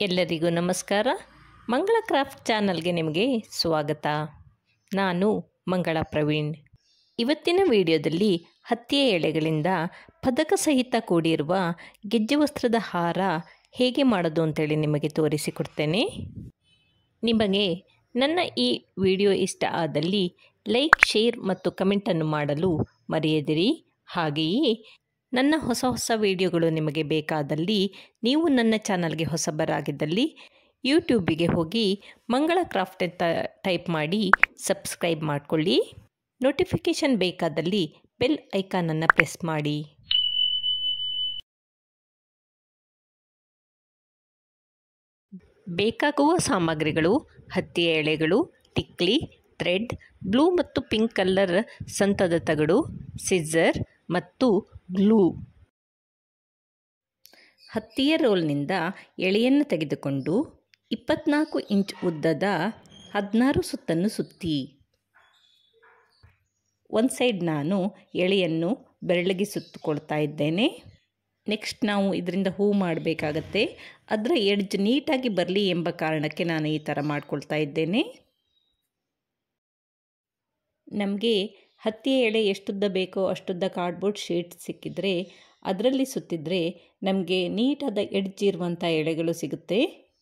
ಎಲ್ಲರಿಗೂ ನಮಸ್ಕಾರ ಮಂಗಳ ಕ್ರಾಫ್ಟ್ ಚಾನಲ್ಗೆ ನಿಮಗೆ ಸ್ವಾಗತ ನಾನು ಮಂಗಳ ಪ್ರವೀಣ್ ಇವತ್ತಿನ ವಿಡಿಯೋದಲ್ಲಿ ಹತ್ತಿಯ ಎಳೆಗಳಿಂದ ಪದಕ ಸಹಿತ ಕೂಡಿರುವ ಗೆಜ್ಜೆ ವಸ್ತ್ರದ ಹಾರ ಹೇಗೆ ಮಾಡೋದು ಅಂತೇಳಿ ನಿಮಗೆ ತೋರಿಸಿಕೊಡ್ತೇನೆ ನಿಮಗೆ ನನ್ನ ಈ ವಿಡಿಯೋ ಇಷ್ಟ ಆದಲ್ಲಿ ಲೈಕ್ ಶೇರ್ ಮತ್ತು ಕಮೆಂಟನ್ನು ಮಾಡಲು ಮರೆಯದಿರಿ ಹಾಗೆಯೇ ನನ್ನ ಹೊಸ ಹೊಸ ವಿಡಿಯೋಗಳು ನಿಮಗೆ ಬೇಕಾದಲ್ಲಿ ನೀವು ನನ್ನ ಚಾನಲ್ಗೆ ಹೊಸಬರಾಗಿದ್ದಲ್ಲಿ ಯೂಟ್ಯೂಬಿಗೆ ಹೋಗಿ ಮಂಗಳ ಕ್ರಾಫ್ಟ್ ಅಂತ ಟೈಪ್ ಮಾಡಿ ಸಬ್ಸ್ಕ್ರೈಬ್ ಮಾಡಿಕೊಳ್ಳಿ ನೋಟಿಫಿಕೇಷನ್ ಬೇಕಾದಲ್ಲಿ ಬೆಲ್ ಐಕಾನನ್ನು ಪ್ರೆಸ್ ಮಾಡಿ ಬೇಕಾಗುವ ಸಾಮಗ್ರಿಗಳು ಹತ್ತಿಯ ಎಳೆಗಳು ಟಿಕ್ಲಿ ಥ್ರೆಡ್ ಬ್ಲೂ ಮತ್ತು ಪಿಂಕ್ ಕಲರ್ ಸಂತದ ತಗಡು ಸಿzzರ್ ಮತ್ತು ಗ್ಲೂ ಹತ್ತಿಯ ರೋಲ್ನಿಂದ ಎಳೆಯನ್ನು ತೆಗೆದುಕೊಂಡು ಇಪ್ಪತ್ನಾಲ್ಕು ಇಂಚ್ ಉದ್ದದ ಹದಿನಾರು ಸುತ್ತನ್ನು ಸುತ್ತಿ ಒಂದು ಸೈಡ್ ನಾನು ಎಳೆಯನ್ನು ಬೆರಳಿಗೆ ಸುತ್ತಕೊಳ್ತಾ ಇದ್ದೇನೆ ನೆಕ್ಸ್ಟ್ ನಾವು ಇದರಿಂದ ಹೂ ಮಾಡಬೇಕಾಗತ್ತೆ ಅದರ ಎಡ್ಜ್ ನೀಟಾಗಿ ಬರಲಿ ಎಂಬ ಕಾರಣಕ್ಕೆ ನಾನು ಈ ಥರ ಮಾಡ್ಕೊಳ್ತಾ ಇದ್ದೇನೆ ನಮಗೆ ಹತ್ತಿಯ ಎಳೆ ಎಷ್ಟುದ್ದ ಬೇಕೋ ಅಷ್ಟುದ್ದ ಕಾರ್ಡ್ಬೋರ್ಡ್ ಶೀಟ್ ಸಿಕ್ಕಿದರೆ ಅದರಲ್ಲಿ ಸುತ್ತಿದ್ರೆ ನಮಗೆ ನೀಟಾದ ಎಡ್ಜ್ ಇರುವಂಥ ಎಳೆಗಳು ಸಿಗುತ್ತೆ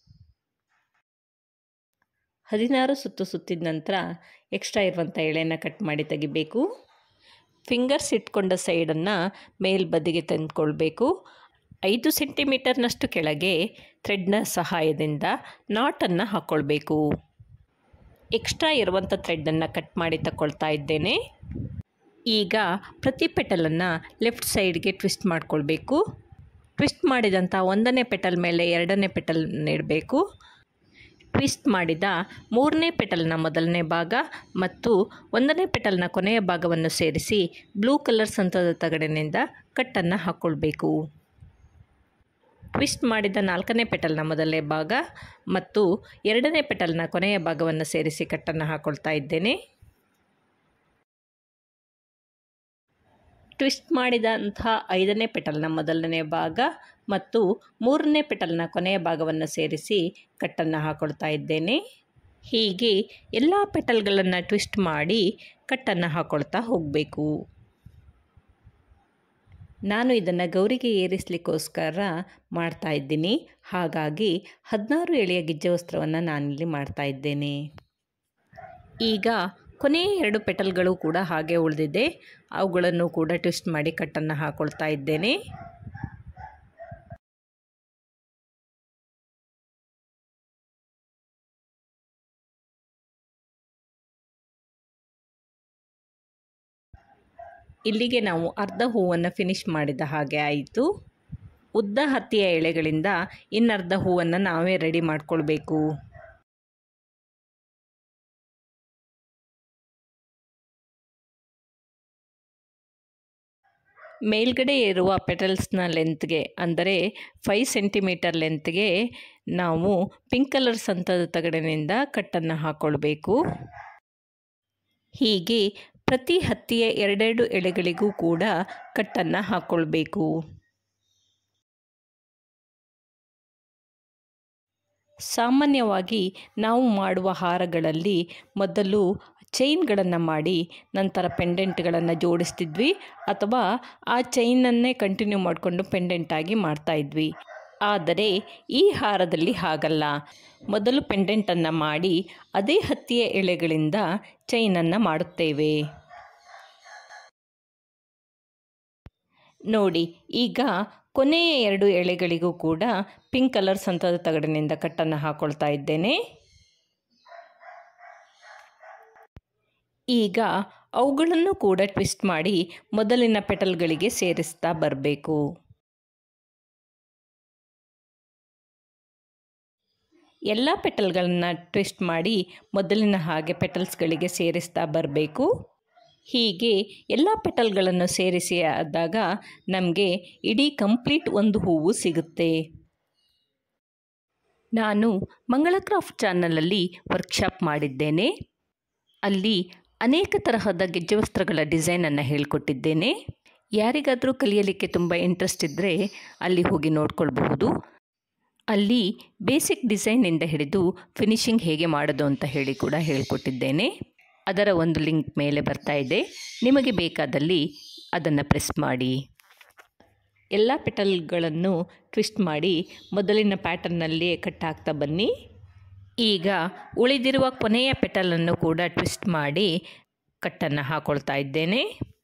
ಹದಿನಾರು ಸುತ್ತು ಸುತ್ತಿದ ನಂತರ ಎಕ್ಸ್ಟ್ರಾ ಇರುವಂಥ ಎಳೆನ ಕಟ್ ಮಾಡಿ ತೆಗಿಬೇಕು ಫಿಂಗರ್ಸ್ ಇಟ್ಕೊಂಡ ಸೈಡನ್ನು ಮೇಲ್ಬದಿಗೆ ತಂದುಕೊಳ್ಬೇಕು ಐದು ಸೆಂಟಿಮೀಟರ್ನಷ್ಟು ಕೆಳಗೆ ಥ್ರೆಡ್ನ ಸಹಾಯದಿಂದ ನಾಟನ್ನು ಹಾಕ್ಕೊಳ್ಬೇಕು ಎಕ್ಸ್ಟ್ರಾ ಇರುವಂಥ ಥ್ರೆಡ್ಡನ್ನು ಕಟ್ ಮಾಡಿ ತಗೊಳ್ತಾ ಇದ್ದೇನೆ ಈಗ ಪ್ರತಿ ಪೆಟಲನ್ನು ಲೆಫ್ಟ್ ಸೈಡ್ಗೆ ಟ್ವಿಸ್ಟ್ ಮಾಡಿಕೊಳ್ಬೇಕು ಟ್ವಿಸ್ಟ್ ಮಾಡಿದಂಥ ಒಂದನೇ ಪೆಟಲ್ ಮೇಲೆ ಎರಡನೇ ಪೆಟಲ್ ಇಡಬೇಕು ಟ್ವಿಸ್ಟ್ ಮಾಡಿದ ಮೂರನೇ ಪೆಟಲ್ನ ಮೊದಲನೇ ಭಾಗ ಮತ್ತು ಒಂದನೇ ಪೆಟಲ್ನ ಕೊನೆಯ ಭಾಗವನ್ನು ಸೇರಿಸಿ ಬ್ಲೂ ಕಲರ್ ಸಂತದ ತಗಡಿನಿಂದ ಕಟ್ಟನ್ನು ಹಾಕ್ಕೊಳ್ಬೇಕು ಟ್ವಿಸ್ಟ್ ಮಾಡಿದ ನಾಲ್ಕನೇ ಪೆಟಲ್ನ ಮೊದಲನೇ ಭಾಗ ಮತ್ತು ಎರಡನೇ ಪೆಟಲ್ನ ಕೊನೆಯ ಭಾಗವನ್ನು ಸೇರಿಸಿ ಕಟ್ಟನ್ನು ಹಾಕ್ಕೊಳ್ತಾ ಇದ್ದೇನೆ ಟ್ವಿಸ್ಟ್ ಮಾಡಿದಂಥ ಐದನೇ ಪೆಟಲ್ನ ಮೊದಲನೇ ಭಾಗ ಮತ್ತು ಮೂರನೇ ಪೆಟಲ್ನ ಕೊನೆಯ ಭಾಗವನ್ನು ಸೇರಿಸಿ ಕಟ್ಟನ್ನು ಹಾಕೊಳ್ತಾ ಇದ್ದೇನೆ ಹೀಗೆ ಎಲ್ಲ ಪೆಟಲ್ಗಳನ್ನು ಟ್ವಿಸ್ಟ್ ಮಾಡಿ ಕಟ್ಟನ್ನು ಹಾಕೊಳ್ತಾ ಹೋಗಬೇಕು ನಾನು ಇದನ್ನು ಗೌರಿಗೆ ಏರಿಸಲಿಕ್ಕೋಸ್ಕರ ಮಾಡ್ತಾ ಇದ್ದೀನಿ ಹಾಗಾಗಿ ಹದಿನಾರು ಎಳೆಯ ಗಿಜ್ಜೆ ವಸ್ತ್ರವನ್ನು ನಾನಿಲ್ಲಿ ಮಾಡ್ತಾ ಇದ್ದೇನೆ ಈಗ ಕೊನೆಯ ಎರಡು ಪೆಟಲ್ಗಳು ಕೂಡ ಹಾಗೆ ಉಳಿದಿದೆ ಅವುಗಳನ್ನು ಕೂಡ ಟ್ವಿಸ್ಟ್ ಮಾಡಿ ಕಟ್ಟನ್ನು ಹಾಕೊಳ್ತಾ ಇದ್ದೇನೆ ಇಲ್ಲಿಗೆ ನಾವು ಅರ್ಧ ಹೂವನ್ನು ಫಿನಿಶ್ ಮಾಡಿದ ಹಾಗೆ ಆಯಿತು ಉದ್ದ ಹತ್ತಿಯ ಎಳೆಗಳಿಂದ ಇನ್ನರ್ಧ ಹೂವನ್ನು ನಾವೇ ರೆಡಿ ಮಾಡಿಕೊಳ್ಬೇಕು ಮೇಲ್ಗಡೆ ಇರುವ ಪೆಟಲ್ಸ್ನ ಲೆಂತ್ಗೆ ಅಂದರೆ ಫೈವ್ ಸೆಂಟಿಮೀಟರ್ ಲೆಂತ್ಗೆ ನಾವು ಪಿಂಕ್ ಕಲರ್ ಸಂತದ ತಗಡಿನಿಂದ ಕಟ್ಟನ್ನು ಹಾಕ್ಕೊಳ್ಬೇಕು ಹೀಗೆ ಪ್ರತಿ ಹತ್ತಿಯ ಎರಡೆರಡು ಎಳೆಗಳಿಗೂ ಕೂಡ ಕಟ್ಟನ್ನು ಹಾಕ್ಕೊಳ್ಬೇಕು ಸಾಮಾನ್ಯವಾಗಿ ನಾವು ಮಾಡುವ ಹಾರಗಳಲ್ಲಿ ಮೊದಲು ಚೈನ್ಗಳನ್ನು ಮಾಡಿ ನಂತರ ಪೆಂಡೆಂಟ್ಗಳನ್ನು ಜೋಡಿಸ್ತಿದ್ವಿ ಅಥವಾ ಆ ಚೈನನ್ನೇ ಕಂಟಿನ್ಯೂ ಮಾಡಿಕೊಂಡು ಪೆಂಡೆಂಟಾಗಿ ಮಾಡ್ತಾಯಿದ್ವಿ ಆದರೆ ಈ ಹಾರದಲ್ಲಿ ಹಾಗಲ್ಲ ಮೊದಲು ಪೆಂಡೆಂಟನ್ನು ಮಾಡಿ ಅದೇ ಹತ್ತಿಯ ಎಳೆಗಳಿಂದ ಚೈನನ್ನು ಮಾಡುತ್ತೇವೆ ನೋಡಿ ಈಗ ಕೊನೆಯ ಎರಡು ಎಳೆಗಳಿಗೂ ಕೂಡ ಪಿಂಕ್ ಕಲರ್ ಸಂತದ ತಗಡಿನಿಂದ ಕಟ್ಟನ್ನು ಹಾಕ್ಕೊಳ್ತಾ ಇದ್ದೇನೆ ಈಗ ಅವುಗಳನ್ನು ಕೂಡ ಟ್ವಿಸ್ಟ್ ಮಾಡಿ ಮೊದಲಿನ ಪೆಟಲ್ಗಳಿಗೆ ಸೇರಿಸ್ತಾ ಬರಬೇಕು ಎಲ್ಲ ಪೆಟಲ್ಗಳನ್ನು ಟ್ವಿಸ್ಟ್ ಮಾಡಿ ಮೊದಲಿನ ಹಾಗೆ ಪೆಟಲ್ಸ್ಗಳಿಗೆ ಸೇರಿಸ್ತಾ ಬರಬೇಕು ಹೀಗೆ ಎಲ್ಲ ಪೆಟಲ್ಗಳನ್ನು ಸೇರಿಸಿ ಆದಾಗ ನಮಗೆ ಇಡೀ ಕಂಪ್ಲೀಟ್ ಒಂದು ಹೂವು ಸಿಗುತ್ತೆ ನಾನು ಮಂಗಳ ಕ್ರಾಫ್ಟ್ ಚಾನಲಲ್ಲಿ ವರ್ಕ್ಶಾಪ್ ಮಾಡಿದ್ದೇನೆ ಅಲ್ಲಿ ಅನೇಕ ತರಹದ ಗೆಜ್ಜೆ ವಸ್ತ್ರಗಳ ಡಿಸೈನನ್ನು ಹೇಳಿಕೊಟ್ಟಿದ್ದೇನೆ ಯಾರಿಗಾದರೂ ಕಲಿಯಲಿಕ್ಕೆ ತುಂಬ ಇಂಟ್ರೆಸ್ಟ್ ಇದ್ದರೆ ಅಲ್ಲಿ ಹೋಗಿ ನೋಡ್ಕೊಳ್ಬಹುದು ಅಲ್ಲಿ ಬೇಸಿಕ್ ಡಿಸೈನಿಂದ ಹಿಡಿದು ಫಿನಿಶಿಂಗ್ ಹೇಗೆ ಮಾಡೋದು ಅಂತ ಹೇಳಿ ಕೂಡ ಹೇಳಿಕೊಟ್ಟಿದ್ದೇನೆ ಅದರ ಒಂದು ಲಿಂಕ್ ಮೇಲೆ ಬರ್ತಾ ಇದೆ ನಿಮಗೆ ಬೇಕಾದಲ್ಲಿ ಅದನ್ನು ಪ್ರೆಸ್ ಮಾಡಿ ಎಲ್ಲ ಪೆಟಲ್ಗಳನ್ನು ಟ್ವಿಸ್ಟ್ ಮಾಡಿ ಮೊದಲಿನ ಪ್ಯಾಟರ್ನಲ್ಲಿಯೇ ಕಟ್ ಹಾಕ್ತಾ ಬನ್ನಿ ಈಗ ಉಳಿದಿರುವ ಕೊನೆಯ ಪೆಟಲನ್ನು ಕೂಡ ಟ್ವಿಸ್ಟ್ ಮಾಡಿ ಕಟ್ಟನ್ನು ಹಾಕೊಳ್ತಾ ಇದ್ದೇನೆ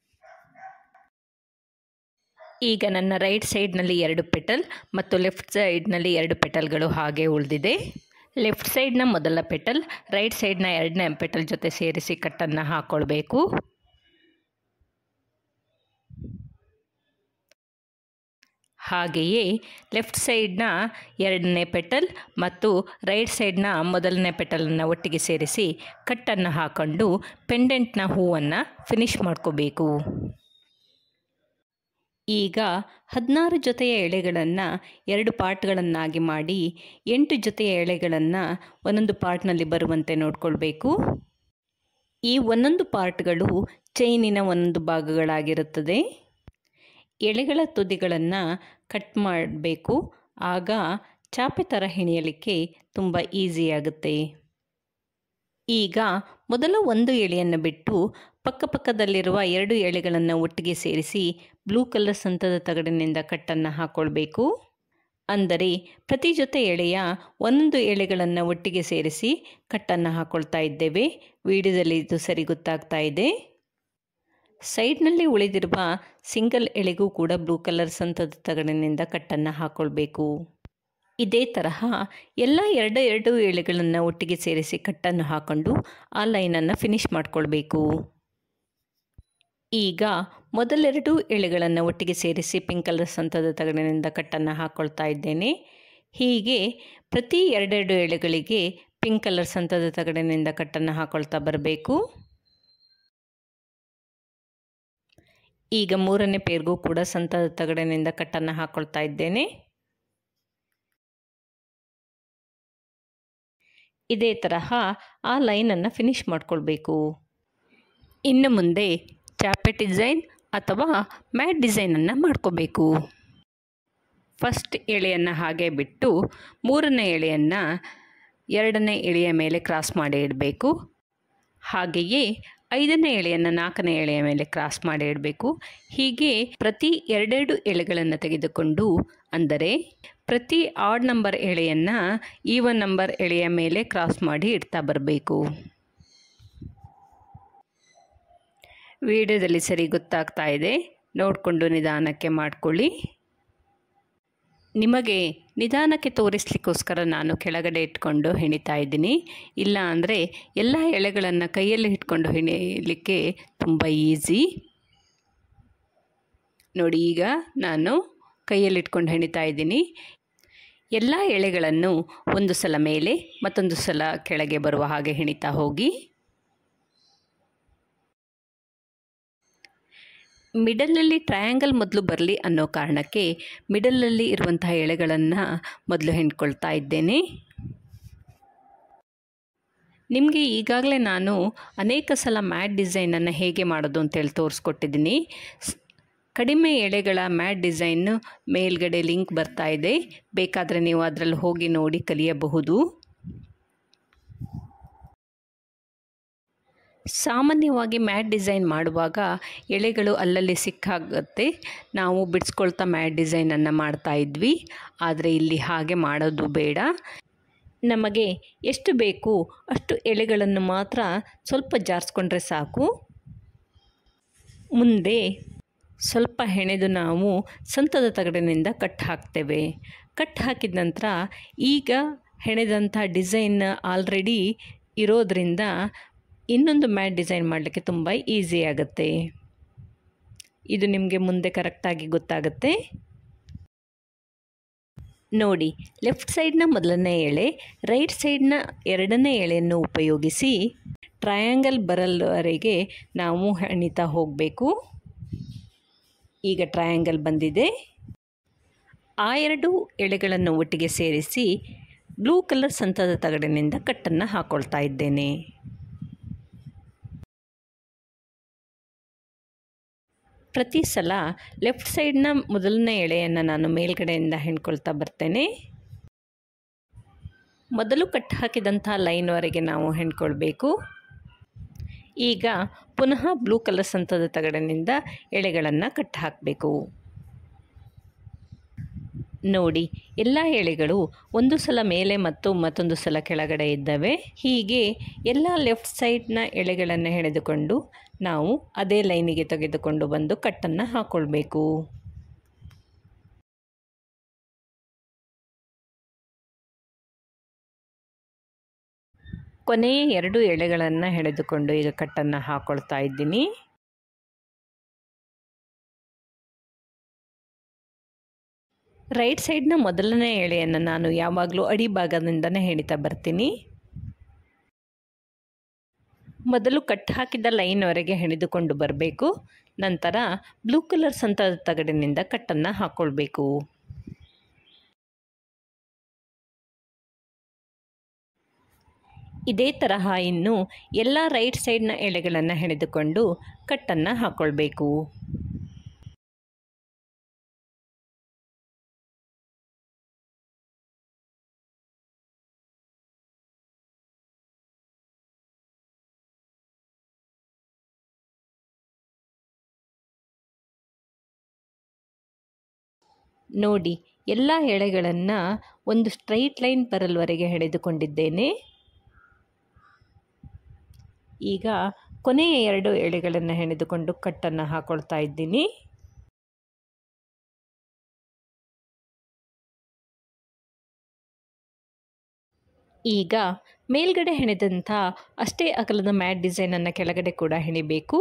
ಈಗ ನನ್ನ ರೈಟ್ ಸೈಡ್ನಲ್ಲಿ ಎರಡು ಪೆಟಲ್ ಮತ್ತು ಲೆಫ್ಟ್ ಸೈಡ್ನಲ್ಲಿ ಎರಡು ಪೆಟಲ್ಗಳು ಹಾಗೆ ಉಳಿದಿದೆ ಲೆಫ್ಟ್ ಸೈಡ್ನ ಮೊದಲ ಪೆಟಲ್ ರೈಟ್ ಸೈಡ್ನ ಎರಡನೇ ಪೆಟಲ್ ಜೊತೆ ಸೇರಿಸಿ ಕಟ್ಟನ್ನು ಹಾಕ್ಕೊಳ್ಬೇಕು ಹಾಗೆಯೇ ಲೆಫ್ಟ್ ಸೈಡ್ನ ಎರಡನೇ ಪೆಟಲ್ ಮತ್ತು ರೈಟ್ ಸೈಡ್ನ ಮೊದಲನೇ ಪೆಟಲನ್ನು ಒಟ್ಟಿಗೆ ಸೇರಿಸಿ ಕಟ್ಟನ್ನು ಹಾಕೊಂಡು ಪೆಂಡೆಂಟ್ನ ಹೂವನ್ನು ಫಿನಿಶ್ ಮಾಡ್ಕೋಬೇಕು ಈಗ ಹದಿನಾರು ಜೊತೆಯ ಎಳೆಗಳನ್ನು ಎರಡು ಪಾರ್ಟ್ಗಳನ್ನಾಗಿ ಮಾಡಿ ಎಂಟು ಜೊತೆಯ ಎಳೆಗಳನ್ನು ಒಂದೊಂದು ಪಾರ್ಟ್ನಲ್ಲಿ ಬರುವಂತೆ ನೋಡಿಕೊಳ್ಬೇಕು ಈ ಒಂದೊಂದು ಪಾರ್ಟ್ಗಳು ಚೈನಿನ ಒಂದೊಂದು ಭಾಗಗಳಾಗಿರುತ್ತದೆ ಎಳೆಗಳ ತುದಿಗಳನ್ನು ಕಟ್ ಮಾಡಬೇಕು ಆಗ ಚಾಪೆ ಥರ ಹೆಣೆಯಲಿಕ್ಕೆ ತುಂಬ ಈಸಿಯಾಗುತ್ತೆ ಈಗ ಮೊದಲ ಒಂದು ಎಳೆಯನ್ನು ಬಿಟ್ಟು ಪಕ್ಕಪಕ್ಕದಲ್ಲಿರುವ ಎರಡು ಎಳೆಗಳನ್ನು ಒಟ್ಟಿಗೆ ಸೇರಿಸಿ ಬ್ಲೂ ಕಲರ್ ಸಂತದ ತಗಡಿನಿಂದ ಕಟ್ಟನ್ನು ಹಾಕ್ಕೊಳ್ಬೇಕು ಅಂದರೆ ಪ್ರತಿ ಜೊತೆ ಎಳೆಯ ಒಂದೊಂದು ಎಳೆಗಳನ್ನು ಒಟ್ಟಿಗೆ ಸೇರಿಸಿ ಕಟ್ಟನ್ನು ಹಾಕ್ಕೊಳ್ತಾ ಇದ್ದೇವೆ ವಿಡಿಯೋದಲ್ಲಿ ಇದು ಸರಿ ಗೊತ್ತಾಗ್ತಾ ಇದೆ ಸೈಡ್ನಲ್ಲಿ ಉಳಿದಿರುವ ಸಿಂಗಲ್ ಎಳೆಗೂ ಕೂಡ ಬ್ಲೂ ಕಲರ್ ಸಂತದ ತಗಡಿನಿಂದ ಕಟ್ಟನ್ನು ಹಾಕ್ಕೊಳ್ಬೇಕು ಇದೇ ತರಹ ಎಲ್ಲ ಎರಡು ಎರಡು ಎಳೆಗಳನ್ನು ಒಟ್ಟಿಗೆ ಸೇರಿಸಿ ಕಟ್ಟನ್ನು ಹಾಕ್ಕೊಂಡು ಆ ಲೈನನ್ನು ಫಿನಿಶ್ ಮಾಡಿಕೊಳ್ಬೇಕು ಈಗ ಮೊದಲೆರಡು ಎಳೆಗಳನ್ನು ಒಟ್ಟಿಗೆ ಸೇರಿಸಿ ಪಿಂಕ್ ಕಲರ್ ಸಂತದ ತಗಡಿನಿಂದ ಕಟ್ಟನ್ನು ಹಾಕ್ಕೊಳ್ತಾ ಇದ್ದೇನೆ ಹೀಗೆ ಪ್ರತಿ ಎರಡೆರಡು ಎಳೆಗಳಿಗೆ ಪಿಂಕ್ ಕಲರ್ ಸಂತದ ತಗಡಿನಿಂದ ಕಟ್ಟನ್ನು ಹಾಕ್ಕೊಳ್ತಾ ಬರಬೇಕು ಈಗ ಮೂರನೇ ಪೇರ್ಗೂ ಕೂಡ ಸಂತದ ತಗಡಿನಿಂದ ಕಟ್ಟನ್ನು ಹಾಕ್ಕೊಳ್ತಾ ಇದ್ದೇನೆ ಇದೇ ತರಹ ಆ ಲೈನನ್ನು ಫಿನಿಶ್ ಮಾಡಿಕೊಳ್ಬೇಕು ಇನ್ನು ಮುಂದೆ ಚಾಪೆ ಡಿಸೈನ್ ಅಥವಾ ಮ್ಯಾಟ್ ಡಿಸೈನನ್ನು ಮಾಡ್ಕೋಬೇಕು ಫಸ್ಟ್ ಎಳೆಯನ್ನು ಹಾಗೆ ಬಿಟ್ಟು ಮೂರನೇ ಎಳೆಯನ್ನು ಎರಡನೇ ಎಳೆಯ ಮೇಲೆ ಕ್ರಾಸ್ ಮಾಡಿ ಇಡಬೇಕು ಹಾಗೆಯೇ ಐದನೇ ಎಳೆಯನ್ನು ನಾಲ್ಕನೇ ಎಳೆಯ ಮೇಲೆ ಕ್ರಾಸ್ ಮಾಡಿ ಇಡಬೇಕು ಹೀಗೆ ಪ್ರತಿ ಎರಡೆರಡು ಎಳೆಗಳನ್ನು ತೆಗೆದುಕೊಂಡು ಅಂದರೆ ಪ್ರತಿ ಆಡ್ ನಂಬರ್ ಎಳೆಯನ್ನು ಈವನ್ ನಂಬರ್ ಎಳೆಯ ಮೇಲೆ ಕ್ರಾಸ್ ಮಾಡಿ ಇಡ್ತಾ ಬರಬೇಕು ವಿಡಿಯೋದಲ್ಲಿ ಸರಿ ಗೊತ್ತಾಗ್ತಾ ಇದೆ ನೋಡಿಕೊಂಡು ನಿಧಾನಕ್ಕೆ ಮಾಡಿಕೊಳ್ಳಿ ನಿಮಗೆ ನಿಧಾನಕ್ಕೆ ತೋರಿಸ್ಲಿಕ್ಕೋಸ್ಕರ ನಾನು ಕೆಳಗಡೆ ಇಟ್ಕೊಂಡು ಹೆಣಿತಾ ಇದ್ದೀನಿ ಇಲ್ಲ ಅಂದರೆ ಎಲ್ಲ ಎಳೆಗಳನ್ನು ಕೈಯಲ್ಲಿ ಇಟ್ಕೊಂಡು ಹೆಣಿಲಿಕ್ಕೆ ತುಂಬ ಈಸಿ ನೋಡಿ ಈಗ ನಾನು ಕೈಯಲ್ಲಿ ಇಟ್ಕೊಂಡು ಹೆಣಿತಾ ಇದ್ದೀನಿ ಎಲ್ಲ ಎಳೆಗಳನ್ನು ಒಂದು ಸಲ ಮೇಲೆ ಮತ್ತೊಂದು ಸಲ ಕೆಳಗೆ ಬರುವ ಹಾಗೆ ಹೆಣಿತಾ ಹೋಗಿ ಮಿಡಲಲ್ಲಿ ಟ್ರಯಾಂಗಲ್ ಮೊದಲು ಬರಲಿ ಅನ್ನೋ ಕಾರಣಕ್ಕೆ ಮಿಡಲಲ್ಲಿ ಇರುವಂತಹ ಎಳೆಗಳನ್ನು ಮೊದಲು ಹೆಣ್ಕೊಳ್ತಾ ಇದ್ದೇನೆ ನಿಮಗೆ ಈಗಾಗಲೇ ನಾನು ಅನೇಕ ಸಲ ಮ್ಯಾಟ್ ಡಿಸೈನನ್ನು ಹೇಗೆ ಮಾಡೋದು ಅಂತೇಳಿ ತೋರಿಸ್ಕೊಟ್ಟಿದ್ದೀನಿ ಕಡಿಮೆ ಎಳೆಗಳ ಮ್ಯಾಟ್ ಡಿಸೈನ್ ಮೇಲ್ಗಡೆ ಲಿಂಕ್ ಬರ್ತಾ ಇದೆ ಬೇಕಾದರೆ ನೀವು ಅದರಲ್ಲಿ ಹೋಗಿ ನೋಡಿ ಕಲಿಯಬಹುದು ಸಾಮಾನ್ಯವಾಗಿ ಮ್ಯಾಟ್ ಡಿಸೈನ್ ಮಾಡುವಾಗ ಎಳೆಗಳು ಅಲ್ಲಲ್ಲಿ ಸಿಕ್ಕಾಗುತ್ತೆ ನಾವು ಬಿಡಿಸ್ಕೊಳ್ತಾ ಮ್ಯಾಟ್ ಡಿಸೈನನ್ನು ಮಾಡ್ತಾ ಇದ್ವಿ ಆದರೆ ಇಲ್ಲಿ ಹಾಗೆ ಮಾಡೋದು ಬೇಡ ನಮಗೆ ಎಷ್ಟು ಬೇಕು ಅಷ್ಟು ಎಳೆಗಳನ್ನು ಮಾತ್ರ ಸ್ವಲ್ಪ ಜಾರಿಸ್ಕೊಂಡ್ರೆ ಸಾಕು ಮುಂದೆ ಸ್ವಲ್ಪ ಹೆಣೆದು ನಾವು ಸಂತದ ತಗಡಿನಿಂದ ಕಟ್ ಹಾಕ್ತೇವೆ ಕಟ್ ಹಾಕಿದ ನಂತರ ಈಗ ಹೆಣೆದಂಥ ಡಿಸೈನ್ ಆಲ್ರೆಡಿ ಇರೋದರಿಂದ ಇನ್ನೊಂದು ಮ್ಯಾಟ್ ಡಿಸೈನ್ ಮಾಡಲಿಕ್ಕೆ ತುಂಬ ಈಸಿ ಆಗುತ್ತೆ ಇದು ನಿಮಗೆ ಮುಂದೆ ಕರೆಕ್ಟಾಗಿ ಗೊತ್ತಾಗುತ್ತೆ ನೋಡಿ ಲೆಫ್ಟ್ ಸೈಡ್ನ ಮೊದಲನೇ ಎಳೆ ರೈಟ್ ಸೈಡ್ನ ಎರಡನೇ ಎಳೆಯನ್ನು ಉಪಯೋಗಿಸಿ ಟ್ರಯಾಂಗಲ್ ಬರಲ್ವರೆಗೆ ನಾವು ಹೆಣಿತಾ ಹೋಗಬೇಕು ಈಗ ಟ್ರಯಾಂಗಲ್ ಬಂದಿದೆ ಆ ಎರಡು ಎಳೆಗಳನ್ನು ಒಟ್ಟಿಗೆ ಸೇರಿಸಿ ಬ್ಲೂ ಕಲರ್ ಸಂತದ ತಗಡಿನಿಂದ ಕಟ್ಟನ್ನು ಹಾಕ್ಕೊಳ್ತಾ ಇದ್ದೇನೆ ಪ್ರತಿ ಸಲ ಲೆಫ್ಟ್ ಸೈಡ್ನ ಮೊದಲನೇ ಎಳೆಯನ್ನು ನಾನು ಮೇಲ್ಗಡೆಯಿಂದ ಹೆಣ್ಕೊಳ್ತಾ ಬರ್ತೇನೆ ಮೊದಲು ಕಟ್ ಹಾಕಿದಂಥ ಲೈನ್ವರೆಗೆ ನಾವು ಹೆಣ್ಕೊಳ್ಬೇಕು ಈಗ ಪುನಃ ಬ್ಲೂ ಕಲರ್ ಸಂತದ ತಗಡಿನಿಂದ ಎಳೆಗಳನ್ನು ಕಟ್ ಹಾಕಬೇಕು ನೋಡಿ ಎಲ್ಲ ಎಳೆಗಳು ಒಂದು ಸಲ ಮೇಲೆ ಮತ್ತು ಮತ್ತೊಂದು ಸಲ ಕೆಳಗಡೆ ಇದ್ದವೆ ಹೀಗೆ ಎಲ್ಲ ಲೆಫ್ಟ್ ಸೈಡ್ನ ಎಳೆಗಳನ್ನು ಹೆಣೆದುಕೊಂಡು ನಾವು ಅದೇ ಲೈನಿಗೆ ತೆಗೆದುಕೊಂಡು ಬಂದು ಕಟ್ಟನ್ನು ಹಾಕ್ಕೊಳ್ಬೇಕು ಕೊನೆಯ ಎರಡು ಎಳೆಗಳನ್ನು ಹೆಣೆದುಕೊಂಡು ಈಗ ಕಟ್ಟನ್ನು ಹಾಕ್ಕೊಳ್ತಾ ಇದ್ದೀನಿ ರೈಟ್ ಸೈಡ್ನ ಮೊದಲನೇ ಎಳೆಯನ್ನು ನಾನು ಯಾವಾಗಲೂ ಅಡಿಭಾಗದಿಂದನೇ ಹೆಣಿತಾ ಬರ್ತೀನಿ ಮೊದಲು ಕಟ್ ಹಾಕಿದ ಲೈನ್ವರೆಗೆ ಹೆಣೆದುಕೊಂಡು ಬರಬೇಕು ನಂತರ ಬ್ಲೂ ಕಲರ್ ಸಂತದ ತಗಡಿನಿಂದ ಕಟ್ಟನ್ನು ಹಾಕ್ಕೊಳ್ಬೇಕು ಇದೇ ತರಹ ಇನ್ನು ಎಲ್ಲ ರೈಟ್ ಸೈಡ್ನ ಎಳೆಗಳನ್ನು ಹೆಣೆದುಕೊಂಡು ಕಟ್ಟನ್ನು ಹಾಕ್ಕೊಳ್ಬೇಕು ನೋಡಿ ಎಲ್ಲ ಎಳೆಗಳನ್ನು ಒಂದು ಸ್ಟ್ರೈಟ್ ಲೈನ್ ಬರಲ್ವರೆಗೆ ಹೆಣೆದುಕೊಂಡಿದ್ದೇನೆ ಈಗ ಕೊನೆಯ ಎರಡು ಎಳೆಗಳನ್ನು ಹೆಣೆದುಕೊಂಡು ಕಟ್ಟನ್ನು ಹಾಕೊಳ್ತಾ ಇದ್ದೀನಿ ಈಗ ಮೇಲ್ಗಡೆ ಹೆಣೆದಂಥ ಅಷ್ಟೇ ಅಗಲದ ಮ್ಯಾಟ್ ಡಿಸೈನನ್ನು ಕೆಳಗಡೆ ಕೂಡ ಹೆಣಿಬೇಕು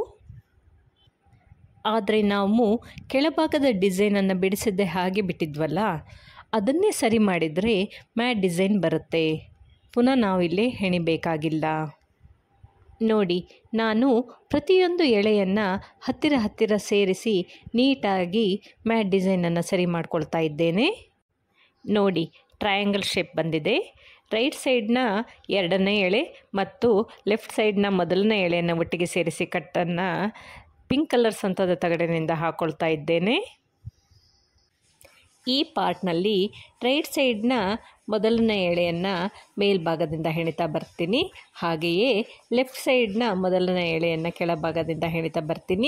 ಆದರೆ ನಾವು ಕೆಳಭಾಗದ ಡಿಸೈನನ್ನು ಬಿಡಿಸಿದ್ದೆ ಹಾಗೆ ಬಿಟ್ಟಿದ್ವಲ್ಲ ಅದನ್ನೇ ಸರಿ ಮಾಡಿದರೆ ಮ್ಯಾಟ್ ಡಿಸೈನ್ ಬರುತ್ತೆ ಪುನಃ ನಾವಿಲ್ಲಿ ಹೆಣಿಬೇಕಾಗಿಲ್ಲ ನೋಡಿ ನಾನು ಪ್ರತಿಯೊಂದು ಎಳೆಯನ್ನು ಹತ್ತಿರ ಹತ್ತಿರ ಸೇರಿಸಿ ನೀಟಾಗಿ ಮ್ಯಾಟ್ ಡಿಸೈನನ್ನು ಸರಿ ಮಾಡ್ಕೊಳ್ತಾ ಇದ್ದೇನೆ ನೋಡಿ ಟ್ರಯಾಂಗಲ್ ಶೇಪ್ ಬಂದಿದೆ ರೈಟ್ ಸೈಡ್ನ ಎರಡನೇ ಎಳೆ ಮತ್ತು ಲೆಫ್ಟ್ ಸೈಡ್ನ ಮೊದಲನೇ ಎಳೆಯನ್ನು ಒಟ್ಟಿಗೆ ಸೇರಿಸಿ ಕಟ್ಟನ್ನು ಪಿಂಕ್ ಕಲರ್ ಸಂತದ ತಗಡಿನಿಂದ ಹಾಕ್ಕೊಳ್ತಾ ಇದ್ದೇನೆ ಈ ಪಾರ್ಟ್ನಲ್ಲಿ ರೈಟ್ ಸೈಡ್ನ ಮೊದಲನೇ ಎಳೆಯನ್ನು ಮೇಲ್ಭಾಗದಿಂದ ಹೆಣಿತಾ ಬರ್ತೀನಿ ಹಾಗೆಯೇ ಲೆಫ್ಟ್ ಸೈಡ್ನ ಮೊದಲನೇ ಎಳೆಯನ್ನು ಕೆಳಭಾಗದಿಂದ ಹೆಣಿತಾ ಬರ್ತೀನಿ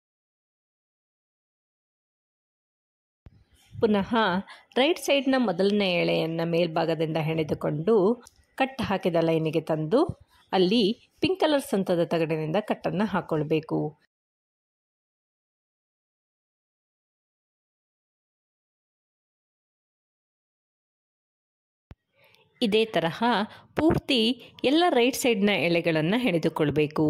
ಪುನಃ ರೈಟ್ ಸೈಡ್ನ ಮೊದಲನೇ ಎಳೆಯನ್ನು ಮೇಲ್ಭಾಗದಿಂದ ಹೆಣೆದುಕೊಂಡು ಕಟ್ ಹಾಕಿದ ಲೈನಿಗೆ ತಂದು ಅಲ್ಲಿ ಪಿಂಕ್ ಕಲರ್ ಸಂತದ ತಗಡಿನಿಂದ ಕಟ್ಟನ್ನು ಹಾಕ್ಕೊಳ್ಬೇಕು ಇದೇ ತರಹ ಪೂರ್ತಿ ಎಲ್ಲ ರೈಟ್ ಸೈಡ್ನ ಎಳೆಗಳನ್ನು ಹೆಣೆದುಕೊಳ್ಬೇಕು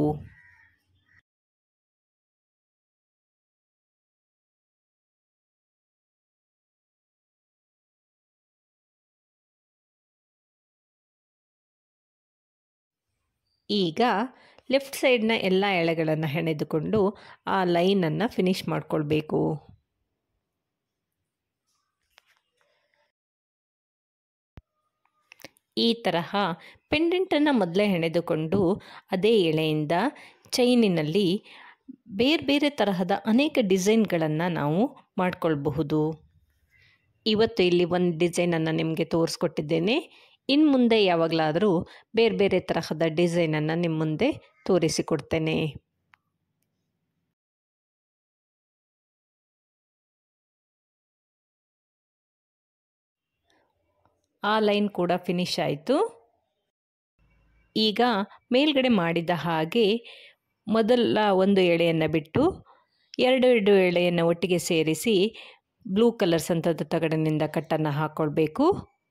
ಈಗ ಲೆಫ್ಟ್ ಸೈಡ್ನ ಎಲ್ಲ ಎಳೆಗಳನ್ನು ಹೆಣೆದುಕೊಂಡು ಆ ಲೈನನ್ನು ಫಿನಿಶ್ ಮಾಡಿಕೊಳ್ಬೇಕು ಈ ತರಹ ಪೆಂಡೆಂಟನ್ನು ಮೊದಲೇ ಹೆಣೆದುಕೊಂಡು ಅದೇ ಎಳೆಯಿಂದ ಚೈನಿನಲ್ಲಿ ಬೇರೆ ಬೇರೆ ತರಹದ ಅನೇಕ ಡಿಸೈನ್ಗಳನ್ನು ನಾವು ಮಾಡಿಕೊಳ್ಬಹುದು ಇವತ್ತು ಇಲ್ಲಿ ಒಂದು ಡಿಸೈನನ್ನು ನಿಮಗೆ ತೋರಿಸ್ಕೊಟ್ಟಿದ್ದೇನೆ ಇನ್ನು ಮುಂದೆ ಯಾವಾಗಲಾದರೂ ಬೇರೆ ಬೇರೆ ತರಹದ ಡಿಸೈನನ್ನು ನಿಮ್ಮ ಮುಂದೆ ತೋರಿಸಿಕೊಡ್ತೇನೆ ಆ ಲೈನ್ ಕೂಡ ಫಿನಿಶ್ ಆಯಿತು ಈಗ ಮೇಲ್ಗಡೆ ಮಾಡಿದ ಹಾಗೆ ಮೊದಲ ಒಂದು ಎಳೆಯನ್ನು ಬಿಟ್ಟು ಎರಡು ಎರಡು ಎಳೆಯನ್ನು ಒಟ್ಟಿಗೆ ಸೇರಿಸಿ ಬ್ಲೂ ಕಲರ್ ಸಂತದ ತಗಡಿನಿಂದ ಕಟ್ಟನ್ನು ಹಾಕ್ಕೊಳ್ಬೇಕು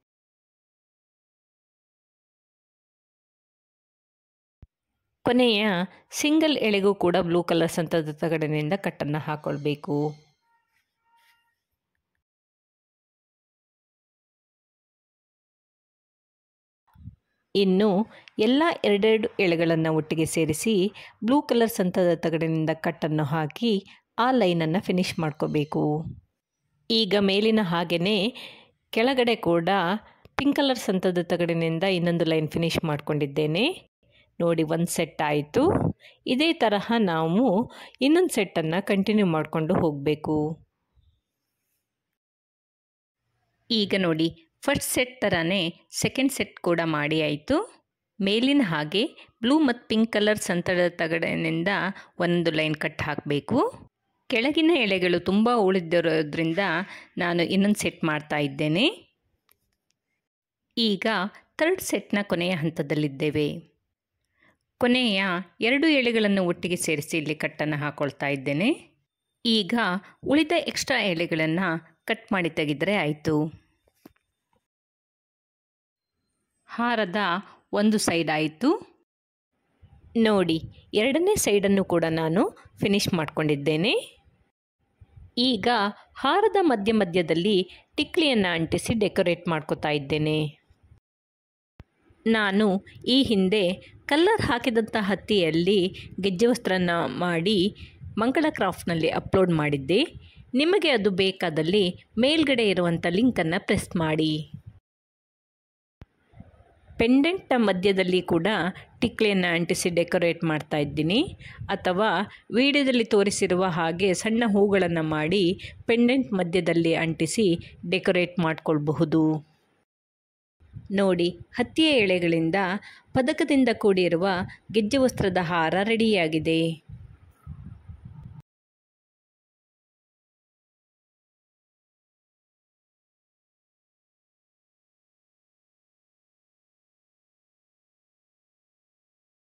ಕೊನೆಯ ಸಿಂಗಲ್ ಎಳೆಗೂ ಕೂಡ ಬ್ಲೂ ಕಲರ್ ಸಂತದ ತಗಡಿನಿಂದ ಕಟ್ಟನ್ನು ಹಾಕ್ಕೊಳ್ಬೇಕು ಇನ್ನು ಎಲ್ಲ ಎರಡೆರಡು ಎಳೆಗಳನ್ನು ಒಟ್ಟಿಗೆ ಸೇರಿಸಿ ಬ್ಲೂ ಕಲರ್ ಸಂತದ ತಗಡಿನಿಂದ ಕಟ್ಟನ್ನು ಹಾಕಿ ಆ ಲೈನನ್ನು ಫಿನಿಶ್ ಮಾಡ್ಕೋಬೇಕು ಈಗ ಮೇಲಿನ ಹಾಗೆಯೇ ಕೆಳಗಡೆ ಕೂಡ ಪಿಂಕ್ ಕಲರ್ ಸಂತದ ತಗಡಿನಿಂದ ಇನ್ನೊಂದು ಲೈನ್ ಫಿನಿಶ್ ಮಾಡ್ಕೊಂಡಿದ್ದೇನೆ ನೋಡಿ ಒಂದು ಸೆಟ್ ಆಯಿತು ಇದೇ ತರಹ ನಾವು ಇನ್ನೊಂದು ಸೆಟ್ಟನ್ನು ಕಂಟಿನ್ಯೂ ಮಾಡಿಕೊಂಡು ಹೋಗಬೇಕು ಈಗ ನೋಡಿ ಫಸ್ಟ್ ಸೆಟ್ ಥರನೇ ಸೆಕೆಂಡ್ ಸೆಟ್ ಕೂಡ ಮಾಡಿ ಆಯಿತು ಮೇಲಿನ ಹಾಗೆ ಬ್ಲೂ ಮತ್ತು ಪಿಂಕ್ ಕಲರ್ ಸಂತಳದ ತಗಡಿನಿಂದ ಒಂದು ಲೈನ್ ಕಟ್ ಹಾಕಬೇಕು ಕೆಳಗಿನ ಎಳೆಗಳು ತುಂಬ ಉಳಿದಿರೋದ್ರಿಂದ ನಾನು ಇನ್ನೊಂದು ಸೆಟ್ ಮಾಡ್ತಾ ಇದ್ದೇನೆ ಈಗ ಥರ್ಡ್ ಸೆಟ್ನ ಕೊನೆಯ ಹಂತದಲ್ಲಿದ್ದೇವೆ ಕೊನೆಯ ಎರಡು ಎಳೆಗಳನ್ನು ಒಟ್ಟಿಗೆ ಸೇರಿಸಿ ಇಲ್ಲಿ ಕಟ್ಟನ್ನು ಹಾಕ್ಕೊಳ್ತಾ ಇದ್ದೇನೆ ಈಗ ಉಳಿದ ಎಕ್ಸ್ಟ್ರಾ ಎಳೆಗಳನ್ನು ಕಟ್ ಮಾಡಿ ತೆಗೆದರೆ ಆಯಿತು ಹಾರದ ಒಂದು ಸೈಡ್ ಆಯಿತು ನೋಡಿ ಎರಡನೇ ಸೈಡನ್ನು ಕೂಡ ನಾನು ಫಿನಿಶ್ ಮಾಡಿಕೊಂಡಿದ್ದೇನೆ ಈಗ ಹಾರದ ಮಧ್ಯ ಮಧ್ಯದಲ್ಲಿ ಟಿಕ್ಲಿಯನ್ನು ಅಂಟಿಸಿ ಡೆಕೋರೇಟ್ ಮಾಡ್ಕೋತಾ ಇದ್ದೇನೆ ನಾನು ಈ ಹಿಂದೆ ಕಲ್ಲರ್ ಹಾಕಿದಂಥ ಹತ್ತಿಯಲ್ಲಿ ಗೆಜ್ಜೆ ವಸ್ತ್ರನ ಮಾಡಿ ಮಂಗಳ ಕ್ರಾಫ್ಟ್ನಲ್ಲಿ ಅಪ್ಲೋಡ್ ಮಾಡಿದ್ದೆ ನಿಮಗೆ ಅದು ಬೇಕಾದಲ್ಲಿ ಮೇಲ್ಗಡೆ ಇರುವಂಥ ಲಿಂಕನ್ನು ಪ್ರೆಸ್ ಮಾಡಿ ಪೆಂಡೆಂಟ್ನ ಮಧ್ಯದಲ್ಲಿ ಕೂಡ ಟಿಕ್ಲಿಯನ್ನು ಅಂಟಿಸಿ ಡೆಕೋರೇಟ್ ಮಾಡ್ತಾ ಇದ್ದೀನಿ ಅಥವಾ ವಿಡಿಯೋದಲ್ಲಿ ತೋರಿಸಿರುವ ಹಾಗೆ ಸಣ್ಣ ಹೂಗಳನ್ನು ಮಾಡಿ ಪೆಂಡೆಂಟ್ ಮಧ್ಯದಲ್ಲಿ ಅಂಟಿಸಿ ಡೆಕೋರೇಟ್ ಮಾಡಿಕೊಳ್ಬಹುದು ನೋಡಿ ಹತ್ತಿಯ ಎಳೆಗಳಿಂದ ಪದಕದಿಂದ ಕೂಡಿರುವ ಗೆಜ್ಜೆ ವಸ್ತ್ರದ ಹಾರ ರೆಡಿಯಾಗಿದೆ